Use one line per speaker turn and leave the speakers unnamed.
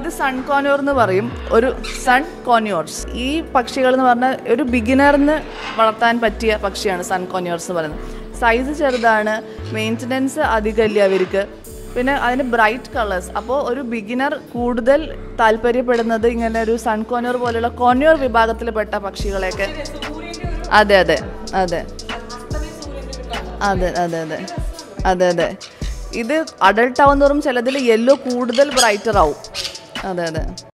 ഇത് സൺ കോന്യോർ എന്ന് പറയും ഒരു സൺ കോന്യോർസ് ഈ പക്ഷികൾ എന്ന് പറഞ്ഞാൽ ഒരു ബിഗിനറിന് വളർത്താൻ പറ്റിയ പക്ഷിയാണ് സൺ കോന്യോർസ് എന്ന് പറയുന്നത് സൈസ് ചെറുതാണ് മെയിൻ്റനൻസ് അധികമില്ല അവർക്ക് പിന്നെ അതിന് ബ്രൈറ്റ് കളേഴ്സ് അപ്പോൾ ഒരു ബിഗിനർ കൂടുതൽ താല്പര്യപ്പെടുന്നത് ഇങ്ങനെ ഒരു സൺ കോന്യോർ പോലെയുള്ള കോന്യോർ വിഭാഗത്തിൽപ്പെട്ട പക്ഷികളെയൊക്കെ അതെ അതെ അതെ അതെ അതെ അതെ അതെ അതെ ഇത് അഡൾട്ട് ആവുന്നതോറും ചിലതിൽ യെല്ലോ കൂടുതൽ ബ്രൈറ്റർ ആവും അതെ അതെ